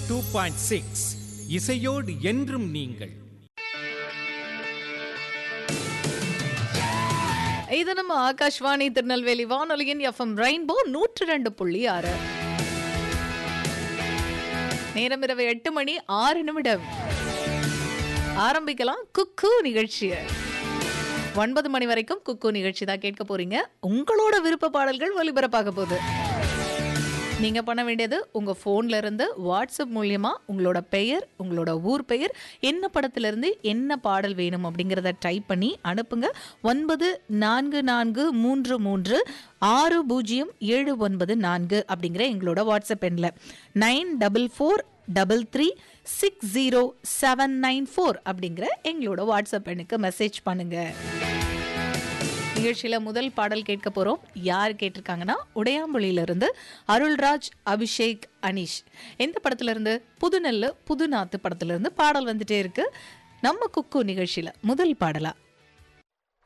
two point six இசையோடு என்றும் நீங்கள் இது நம்ம ஆகாஷ்வாணி திருநெல்வேலி வானொலியின் எஃப்எம் ரெயின்போ நூற்று ரெண்டு புள்ளி ஆறு நேரம் இரவு எட்டு மணி ஆறு நிமிடம் ஆரம்பிக்கலாம் குக்கு நிகழ்ச்சியை ஒன்பது மணி வரைக்கும் குக்கு நிகழ்ச்சி தான் கேட்க போறீங்க உங்களோட விருப்ப பாடல்கள் ஒலிபரப்பாக போகுது நீங்க பண்ண வேண்டியது உங்க போன்ல இருந்து வாட்ஸ்அப் மூலியமா உங்களோட பெயர் உங்களோட ஊர் பெயர் என்ன படத்துல இருந்து என்ன பாடல் வேணும் அப்படிங்கறத டைப் பண்ணி அனுப்புங்க ஒன்பது நான்கு நான்கு மூன்று மூன்று ஆறு பூஜ்ஜியம் ஏழு ஒன்பது நான்கு அப்படிங்கிற எங்களோட வாட்ஸ்அப் எண்ணில் nine double four double three six zero seven nine four அப்படிங்கிற எங்களோட வாட்ஸ்அப் எண்ணுக்கு மெசேஜ் பண்ணுங்க நிகழ்ச்சியில முதல் பாடல் கேட்க போறோம் யார் கேட்டிருக்காங்கன்னா உடையாம்புலியில இருந்து அருள்ராஜ் அபிஷேக் அனீஷ் எந்த படத்துல இருந்து புதுநெல்லு புதுநாத்து படத்துல இருந்து பாடல் வந்துட்டே இருக்கு நம்ம குக்கு நிகழ்ச்சியில முதல் பாடலா